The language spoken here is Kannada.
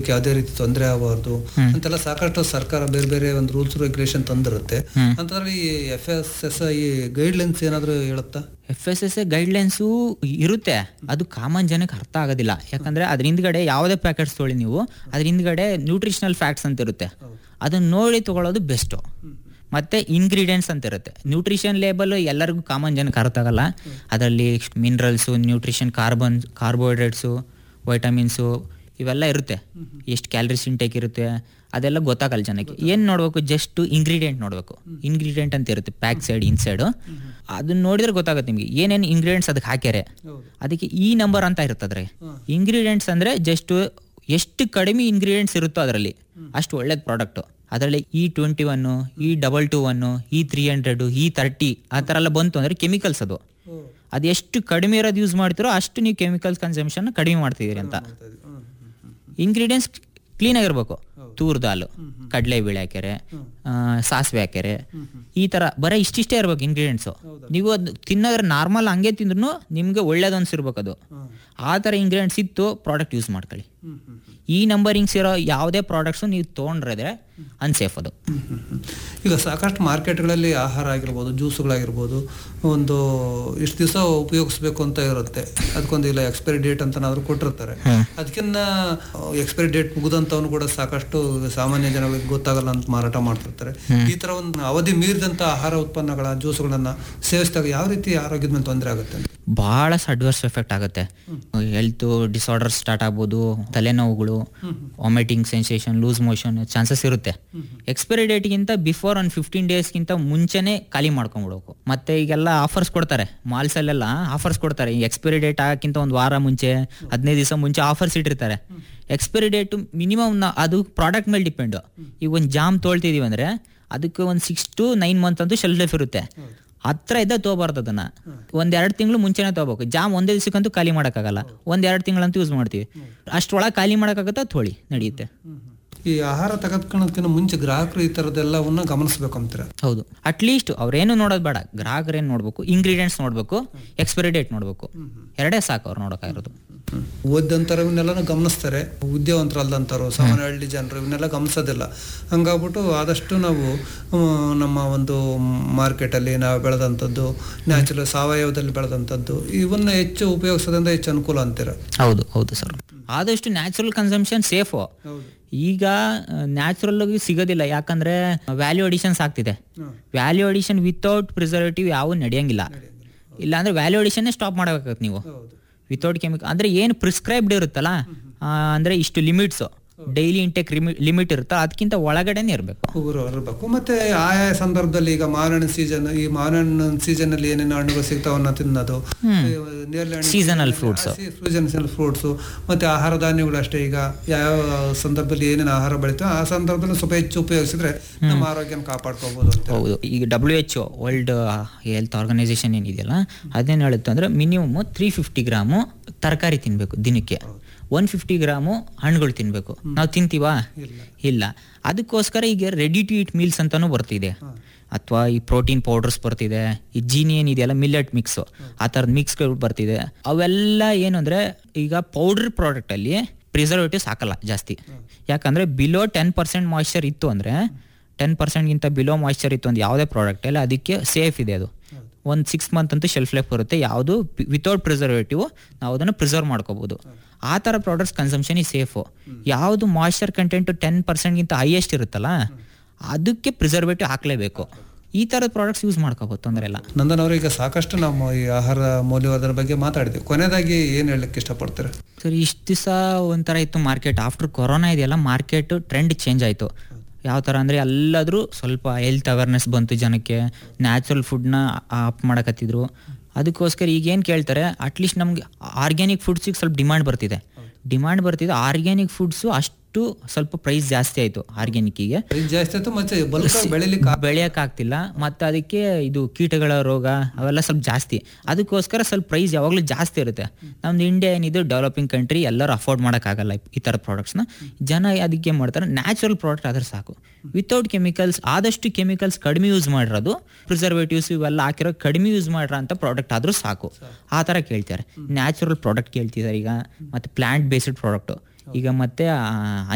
ಯಾವುದೇ ರೀತಿ ತೊಂದರೆ ಆಗಬಾರ್ದು ಅಂತೆಲ್ಲ ಸಾಕಷ್ಟು ಸರ್ಕಾರ ಬೇರೆ ಬೇರೆ ಒಂದು ರೂಲ್ಸ್ ರೆಗ್ಯುಲೇಷನ್ ತಂದಿರುತ್ತೆ ಅಂತಂದ್ರೆ ಈ F S S I guidelines ಏನಾದ್ರು ಹೇಳುತ್ತಾ F S S A guidelines ಇರುತ್ತೆ ಅದು ಕಾಮನ್ ಜನಕ್ಕೆ ಅರ್ಥ ಆಗೋದಿಲ್ಲ ಯಾಕಂದ್ರೆ ಅದ್ರ ಹಿಂದ್ಗಡೆ ಯಾವುದೇ ಪ್ಯಾಕೆಟ್ಸ್ ತೊಗೊಳ್ಳಿ ನೀವು ಅದ್ರ ಹಿಂದ್ಗಡೆ ನ್ಯೂಟ್ರಿಷನಲ್ ಫ್ಯಾಕ್ಟ್ಸ್ ಅಂತ ಇರುತ್ತೆ ಅದನ್ನ ನೋಡಿ ತಗೊಳ್ಳೋದು ಬೆಸ್ಟು ಮತ್ತೆ ಇಂಗ್ರೀಡಿಯೆಂಟ್ಸ್ ಅಂತ ಇರುತ್ತೆ ನ್ಯೂಟ್ರಿಷನ್ ಲೇಬಲ್ ಎಲ್ಲರಿಗೂ ಕಾಮನ್ ಜನಕ್ಕೆ ಅರ್ಥ ಆಗಲ್ಲ ಅದರಲ್ಲಿ minerals nutrition carbon carbohydrates vitamins ಇವೆಲ್ಲ ಇರುತ್ತೆ ಎಷ್ಟು ಕ್ಯಾಲರೀಸ್ ಇಂಟೇಕ್ ಇರುತ್ತೆ ಅದೆಲ್ಲ ಗೊತ್ತಾಗಲ್ಲ ಜನಕ್ಕೆ ಏನು ನೋಡ್ಬೇಕು ಜಸ್ಟ್ ಇಂಗ್ರೀಡಿಯೆಂಟ್ ನೋಡಬೇಕು ಇಂಗ್ರೀಡಿಯೆಂಟ್ ಅಂತ ಇರುತ್ತೆ ಪ್ಯಾಕ್ ಸೈಡ್ ಇನ್ಸೈಡು ಅದನ್ನ ನೋಡಿದ್ರೆ ಗೊತ್ತಾಗುತ್ತೆ ನಿಮಗೆ ಏನೇನು ಇಂಗ್ರೀಡಿಯೆಂಟ್ಸ್ ಅದಕ್ಕೆ ಹಾಕ್ಯಾರೆ ಅದಕ್ಕೆ ಈ ನಂಬರ್ ಅಂತ ಇರ್ತದ್ರೆ ಇಂಗ್ರೀಡಿಯೆಂಟ್ಸ್ ಅಂದ್ರೆ ಜಸ್ಟ್ ಎಷ್ಟು ಕಡಿಮೆ ಇಂಗ್ರೀಡಿಯೆಂಟ್ಸ್ ಇರುತ್ತೋ ಅದರಲ್ಲಿ ಅಷ್ಟು ಒಳ್ಳೇದು ಪ್ರಾಡಕ್ಟು ಅದರಲ್ಲಿ E twenty one E double two one E three hundred E thirty ಆ ಥರ ಎಲ್ಲ ಬಂತು ಅಂದರೆ ಕೆಮಿಕಲ್ಸ್ ಅದು ಅದು ಎಷ್ಟು ಕಡಿಮೆ ಇರೋದು ಯೂಸ್ ಮಾಡ್ತಿರೋ ಅಷ್ಟು ನೀವು ಕೆಮಿಕಲ್ಸ್ ಕನ್ಸಂಪ್ಷನ್ ಕಡಿಮೆ ಮಾಡ್ತಿದ್ದೀರಿ ಅಂತ ಇಂಗ್ರೀಡಿಯೆಂಟ್ಸ್ ಕ್ಲೀನ್ ಆಗಿರ್ಬೇಕು ತೂರ್ ದಾಲು ಕಡಲೆಬೇಳೆ ಹಾಕ್ಯಾರೆ ಆ, ಸಾಸಿವೆ ಹಾಕ್ಯಾರೆ ಈ ತರ ಬರೀ ಇಷ್ಟಿಷ್ಟೇ ಇರ್ಬೇಕು ಇಂಗ್ರೀಡಿಯೆಂಟ್ಸು ನೀವು ಅದು ತಿನ್ನೋದ್ರೆ ನಾರ್ಮಲ್ ಹಂಗೆ ತಿಂದ್ರು ನಿಮ್ಗೆ ಒಳ್ಳೇದು ಅನ್ಸಿರ್ಬೇಕು ಅದು ಆ ಥರ ಇಂಗ್ರೀಡಿಯೆಂಟ್ಸ್ ಇತ್ತು ಪ್ರಾಡಕ್ಟ್ ಯೂಸ್ ಮಾಡ್ಕೊಳ್ಳಿ ಈ ನಂಬರಿಂಗ್ಸ್ ಇರೋ ಯಾವುದೇ ಪ್ರಾಡಕ್ಟ್ಸು ನೀವು ತೊಗೊಂಡ್ರೆ ಅನ್ಸೇಫ್ ಅದು ಈಗ ಸಾಕಷ್ಟು ಮಾರ್ಕೆಟ್ಗಳಲ್ಲಿ ಆಹಾರ ಆಗಿರ್ಬೋದು ಜ್ಯೂಸ್ಗಳಾಗಿರ್ಬೋದು ಒಂದು ಇಷ್ಟು ದಿವಸ ಉಪಯೋಗಿಸ್ಬೇಕು ಅಂತ ಇರುತ್ತೆ ಅದಕ್ಕೊಂದು ಇಲ್ಲ ಎಕ್ಸ್ಪೈರಿ ಡೇಟ್ ಅಂತ ಏನಾದ್ರು ಕೊಟ್ಟಿರ್ತಾರೆ ಅದಕ್ಕಿನ್ನ ಎಕ್ಸ್ಪೈರಿ ಡೇಟ್ ಮುಗಿದಂಥವ್ನು ಕೂಡ ಸಾಕಷ್ಟು ಸಾಮಾನ್ಯ ಜನಗಳಿಗೆ ಗೊತ್ತಾಗಲ್ಲ ಅಂತ ಮಾರಾಟ ಮಾಡ್ತಿರ್ತಾರೆ ಈ ತರ ಒಂದು ಅವಧಿ ಮೀರಿದಂತ ಆಹಾರ ಉತ್ಪನ್ನಗಳ ಜ್ಯೂಸ್ಗಳನ್ನ ಸೇವಿಸಿದಾಗ ಯಾವ ರೀತಿ ಆರೋಗ್ಯದ ಮೇಲೆ ತೊಂದರೆ ಆಗುತ್ತೆ ಅಂತ? ಬಹಳ ಅಡ್ವರ್ಸ್ ಎಫೆಕ್ಟ್ ಆಗುತ್ತೆ ಹೆಲ್ತ್ ಡಿಸಾರ್ಡರ್ ಸ್ಟಾರ್ಟ್ ಆಗ್ಬೋದು ತಲೆನೋವುಗಳು vomiting sensation loose motion chances ಇರುತ್ತೆ ಎಕ್ಸ್ಪೈರಿ ಡೇಟ್ಗಿಂತ ಬಿಫೋರ್ ಒಂದು ಫಿಫ್ಟೀನ್ ಡೇಸ್ಗಿಂತ ಮುಂಚೆನೆ ಖಾಲಿ ಮಾಡ್ಕೊಂಡ್ಬಿಡ್ಬೇಕು ಮತ್ತೆ ಈಗೆಲ್ಲ ಆಫರ್ಸ್ ಕೊಡ್ತಾರೆ ಮಾಲ್ಸ್ ಅಲ್ಲೆಲ್ಲ ಆಫರ್ಸ್ ಕೊಡ್ತಾರೆ ಈ ಎಕ್ಸ್ಪೈರಿ ಡೇಟ್ ಆಗಕ್ಕಿಂತ ಒಂದು ವಾರ ಮುಂಚೆ ಹದಿನೈದು ದಿವಸ ಮುಂಚೆ ಆಫರ್ಸ್ ಇಟ್ಟಿರ್ತಾರೆ ಎಕ್ಸ್ಪೈರಿ ಡೇಟ್ ಮಿನಿಮಮ್ ಅದು ಪ್ರಾಡಕ್ಟ್ ಮೇಲೆ ಡಿಪೆಂಡ್ ಈಗ ಒಂದು ಜಾಮ್ ತೊಳ್ತಿದೀವಿ ಅಂದ್ರೆ ಅದಕ್ಕೆ ಒಂದು ಸಿಕ್ಸ್ ಟು ನೈನ್ ಮಂತ್ ಅಂತೂ ಶೆಲ್ಫ್ ಲೈಫ್ ಇರುತ್ತೆ ಹತ್ರ ಇದ್ದ ತಗೋಬಾರ್ದು ಅದನ್ನ ಒಂದ್ ಎರಡು ತಿಂಗಳು ಮುಂಚೆನೆ ತಗೋಬೇಕು ಜಾಮ್ ಒಂದೇ ದಿವಸಕ್ಕಂತೂ ಖಾಲಿ ಮಾಡೋಕ್ಕಾಗಲ್ಲ ಒಂದ್ ಎರಡು ತಿಂಗಳಂತೂ ಯೂಸ್ ಮಾಡ್ತೀವಿ ಅಷ್ಟ್ರೊಳಗೆ ಖಾಲಿ ಮಾಡೋಕ್ಕಾಗತ್ತಾ ತೊಳಿ ನಡೆಯುತ್ತೆ ಈ ಆಹಾರ ತೆಗೆದುಕೊಳ್ಳೋದಕ್ಕಿಂತ ಮುಂಚೆ ಗ್ರಾಹಕರು ಈ ತರದೆಲ್ಲವನ್ನ ಗಮನಿಸ್ಬೇಕು ಅಂತೀರ ಹೌದು ಅಟ್ಲೀಸ್ಟ್ ಅವ್ರೇನು ನೋಡೋದು ಬೇಡ ಗ್ರಾಹಕರೇನು ನೋಡ್ಬೇಕು ಇಂಗ್ರೀಡಿಯೆಂಟ್ಸ್ ನೋಡ್ಬೇಕು ಎಕ್ಸ್ಪೈರಿ ಡೇಟ್ ನೋಡ್ಬೇಕು ಎರಡೇ ಸಾಕು ಅವ್ರು ನೋಡೋಕ್ಕಾಗಿರೋದು ಓದಂತಾರ ಇವನ್ನೆಲ್ಲನೂ ಗಮನಿಸ್ತಾರೆ ವಿದ್ಯಾವಂತರಲ್ದಂತಾರು ಸಾಮಾನ್ಯ ಹಳ್ಳಿ ಜನರು ಇವನ್ನೆಲ್ಲ ಗಮನಿಸೋದಿಲ್ಲ ಹಂಗಾಗ್ಬಿಟ್ಟು ಆದಷ್ಟು ನಾವು ಆ, ನಮ್ಮ ಒಂದು ಮಾರ್ಕೆಟಲ್ಲಿ ನಾವು ಬೆಳೆದಂಥದ್ದು ನ್ಯಾಚುರಲ್ ಸಾವಯವದಲ್ಲಿ ಬೆಳೆದಂಥದ್ದು ಇವನ್ನ ಹೆಚ್ಚು ಉಪಯೋಗಿಸೋದ್ರಿಂದ ಹೆಚ್ಚು ಅನುಕೂಲ ಅಂತೀರ ಹೌದು ಹೌದು ಸರ್ ಆದಷ್ಟು ನ್ಯಾಚುರಲ್ ಕನ್ಸಂಪ್ಷನ್ ಸೇಫು ಈಗ ನ್ಯಾಚುರಲ್ ಆಗಿ ಸಿಗೋದಿಲ್ಲ ಯಾಕಂದ್ರೆ ವ್ಯಾಲ್ಯೂ ಅಡಿಷನ್ಸ್ ಆಗ್ತಿದೆ ವ್ಯಾಲ್ಯೂ ಅಡಿಷನ್ ವಿತೌಟ್ ಪ್ರಿಸರ್ವೇಟಿವ್ ಯಾವ ನಡೆಯಂಗಿಲ್ಲ ಇಲ್ಲ ಅಂದ್ರೆ ವ್ಯಾಲ್ಯೂ ಅಡಿಷನ್ನೇ ಸ್ಟಾಪ್ ಮಾಡಬೇಕಾಗತ್ತೆ ನೀವು ವಿತೌಟ್ ಕೆಮಿಕಲ್ ಅಂದ್ರೆ ಏನು ಪ್ರಿಸ್ಕ್ರೈಬ್ಡ್ ಇರುತ್ತಲ್ಲ ಆ, ಅಂದ್ರೆ ಇಷ್ಟು ಲಿಮಿಟ್ಸ್ ಡೈಲಿ ಇಂಟೇಕ್ ಲಿಮಿಟ್ ಇರುತ್ತಲ್ಲ ಅದಕ್ಕಿಂತ ಒಳಗಡೆನೆ ಇರಬೇಕು ಊರು ಇರಬೇಕು ಮತ್ತೆ ಆಯಾ ಸಂದರ್ಭದಲ್ಲಿ ಈಗ ಮಾವಿನ ಸೀಸನ್ ಈ ಮಾವಿನ ಸೀಸನ್ ಅಲ್ಲಿ ಏನೇನು ಹಣ್ಣುಗಳು ಸಿಗ್ತಾವನ್ನ ತಿನ್ನೋದು ನೇರಳೆ ಹಣ್ಣು Seasonal fruits. ಸೀಸನಲ್ ಫ್ರೂಟ್ಸ್ ಮತ್ತೆ ಆಹಾರ ಧಾನ್ಯಗಳು ಅಷ್ಟೇ ಈಗ ಯಾವ ಸಂದರ್ಭದಲ್ಲಿ ಏನೇನು ಆಹಾರ ಬೆಳಿತಾವ ಆ ಸಂದರ್ಭದಲ್ಲಿ ಸ್ವಲ್ಪ ಹೆಚ್ಚು ಉಪಯೋಗಿಸಿದ್ರೆ ನಮ್ಮ ಆರೋಗ್ಯನ ಕಾಪಾಡ್ಕೋಬಹುದು ಅಂತ ಹೌದು ಈಗ W H world health organization ಏನಿದೆಯಲ್ಲ ಅದೇನು ಹೇಳುತ್ತೆ ಅಂದ್ರೆ ಮಿನಿಮಮ್ ತ್ರೀ ಫಿಫ್ಟಿ ಗ್ರಾಮು ತರಕಾರಿ ತಿನ್ಬೇಕು ದಿನಕ್ಕೆ ಒನ್ ಫಿಫ್ಟಿ ಗ್ರಾಮು ಹಣ್ಣುಗಳು ತಿನ್ಬೇಕು ನಾವು ತಿಂತೀವಾ ಇಲ್ಲ ಅದಕ್ಕೋಸ್ಕರ ಈಗ ರೆಡಿ ಟು ಈಟ್ ಮೀಲ್ಸ್ ಅಂತಾನೂ ಬರ್ತಿದೆ ಅಥವಾ ಈ ಪ್ರೋಟೀನ್ ಪೌಡರ್ಸ್ ಬರ್ತಿದೆ ಈ ಜೀನಿ ಏನಿದೆಯಲ್ಲ ಮಿಲ್ಲೆಟ್ ಮಿಕ್ಸ್ ಆ ಥರದ ಮಿಕ್ಸ್ಗಳು ಬರ್ತಿದೆ ಅವೆಲ್ಲ ಏನು ಅಂದ್ರೆ ಈಗ ಪೌಡರ್ ಪ್ರಾಡಕ್ಟ್ ಅಲ್ಲಿ ಪ್ರಿಸರ್ವೇಟಿವ್ಸ್ ಹಾಕಲ್ಲ ಜಾಸ್ತಿ ಯಾಕಂದ್ರೆ ಬಿಲೋ ಟೆನ್ ಪರ್ಸೆಂಟ್ ಮಾಯ್ಶ್ಚರ್ ಇತ್ತು ಅಂದ್ರೆ ಟೆನ್ ಪರ್ಸೆಂಟ್ಗಿಂತ ಬಿಲೋ ಮಾಯ್ಶ್ಚರ್ ಇತ್ತು ಒಂದು ಯಾವುದೇ ಪ್ರಾಡಕ್ಟ್ ಅಲ್ಲ ಅದಕ್ಕೆ ಸೇಫ್ ಇದೆ ಅದು ಒಂದು ಸಿಕ್ಸ್ ಮಂತ್ ಅಂತೂ ಶೆಲ್ಫ್ ಲೈಫ್ ಬರುತ್ತೆ ಯಾವುದು ವಿತೌಟ್ ಪ್ರಿಸರ್ವೇಟಿವ್ ನಾವು ಅದನ್ನು ಪ್ರಿಸರ್ವ್ ಮಾಡ್ಕೋಬಹುದು ಆ ಥರ ಪ್ರಾಡಕ್ಟ್ಸ್ ಕನ್ಸಂಪ್ಷನ್ ಈ ಸೇಫು ಯಾವುದು ಮಾಯ್ಶ್ಚರ್ ಕಂಟೆಂಟ್ ಟೆನ್ ಪರ್ಸೆಂಟ್ಗಿಂತ ಹೈಯೆಸ್ಟ್ ಇರುತ್ತಲ್ಲ ಅದಕ್ಕೆ ಪ್ರಿಸರ್ವೇಟಿವ್ ಹಾಕಲೇಬೇಕು ಈ ಥರದ ಪ್ರಾಡಕ್ಟ್ಸ್ ಯೂಸ್ ಮಾಡ್ಕೋಬೋದು ತೊಂದರೆ ಇಲ್ಲ ನಂದನ್ ಅವರು ಈಗ ಸಾಕಷ್ಟು ನಮ್ಮ ಈ ಆಹಾರ ಮೌಲ್ಯವರ್ಧನೆ ಬಗ್ಗೆ ಮಾತಾಡಿದ್ವಿ ಕೊನೆಯದಾಗಿ ಏನ್ ಹೇಳಲಿಕ್ಕೆ ಇಷ್ಟಪಡ್ತೀರಾ ಸರ್ ಇಷ್ಟು ದಿವಸ ಒಂಥರ ಇತ್ತು ಮಾರ್ಕೆಟ್ ಆಫ್ಟರ್ ಕೊರೋನಾ ಇದೆಯಲ್ಲ ಮಾರ್ಕೆಟ್ ಟ್ರೆಂಡ್ ಚೇಂಜ್ ಆಯಿತು ಯಾವ ಥರ ಅಂದರೆ ಎಲ್ಲಾದರೂ ಸ್ವಲ್ಪ ಹೆಲ್ತ್ ಅವೇರ್ನೆಸ್ ಬಂತು ಜನಕ್ಕೆ ನ್ಯಾಚುರಲ್ ಫುಡ್ನ ಅಪ್ ಮಾಡಕತ್ತಿದ್ರು ಅದಕ್ಕೋಸ್ಕರ ಈಗ ಏನು ಕೇಳ್ತಾರೆ ಅಟ್ಲೀಸ್ಟ್ ನಮ್ಗೆ ಆರ್ಗ್ಯಾನಿಕ್ ಫುಡ್ಸಿಗೆ ಸ್ವಲ್ಪ ಡಿಮಾಂಡ್ ಬರ್ತಿದೆ ಡಿಮಾಂಡ್ ಬರ್ತಿದೆ ಆರ್ಗ್ಯಾನಿಕ್ ಫುಡ್ಸು ಅಷ್ಟು ಸ್ವಲ್ಪ ಪ್ರೈಸ್ ಜಾಸ್ತಿ ಆಯಿತು ಆರ್ಗ್ಯಾನಿಕ್ಕಿಗೆ ಪ್ರೈಸ್ ಜಾಸ್ತಿ ಆಯ್ತು ಮತ್ತೆ ಬಲ್ಕ್ ಬೆಳಿಲಿಕ್ಕೆ ಬೆಳೆಯೋಕ್ಕಾಗ್ತಿಲ್ಲ ಮತ್ತು ಅದಕ್ಕೆ ಇದು ಕೀಟಗಳ ರೋಗ ಅವೆಲ್ಲ ಸ್ವಲ್ಪ ಜಾಸ್ತಿ ಅದಕ್ಕೋಸ್ಕರ ಸ್ವಲ್ಪ ಪ್ರೈಸ್ ಯಾವಾಗಲೂ ಜಾಸ್ತಿ ಇರುತ್ತೆ ನಮ್ದು ಇಂಡಿಯಾ ಏನಿದೆ ಡೆವಲಪಿಂಗ್ ಕಂಟ್ರಿ ಎಲ್ಲರೂ ಅಫೋರ್ಡ್ ಮಾಡೋಕ್ಕಾಗಲ್ಲ ಈ ಥರ ಪ್ರಾಡಕ್ಟ್ಸ್ನ ಜನ ಅದಕ್ಕೆ ಏನು ಮಾಡ್ತಾರೆ ನ್ಯಾಚುರಲ್ ಪ್ರಾಡಕ್ಟ್ ಆದ್ರೆ ಸಾಕು ವಿತೌಟ್ ಕೆಮಿಕಲ್ಸ್ ಆದಷ್ಟು ಕೆಮಿಕಲ್ಸ್ ಕಡಿಮೆ ಯೂಸ್ ಮಾಡಿರೋದು ಪ್ರಿಸರ್ವೇಟಿವ್ಸ್ ಇವೆಲ್ಲ ಹಾಕಿರೋ ಕಡಿಮೆ ಯೂಸ್ ಮಾಡಿರೋ ಅಂತ ಪ್ರಾಡಕ್ಟ್ ಆದರೂ ಸಾಕು ಆ ಥರ ಕೇಳ್ತಾರೆ ನ್ಯಾಚುರಲ್ ಪ್ರಾಡಕ್ಟ್ ಕೇಳ್ತಿದ್ದಾರೆ ಈಗ ಮತ್ತು ಪ್ಲಾಂಟ್ ಬೇಸ್ಡ್ ಪ್ರಾಡಕ್ಟು ಈಗ ಮತ್ತೆ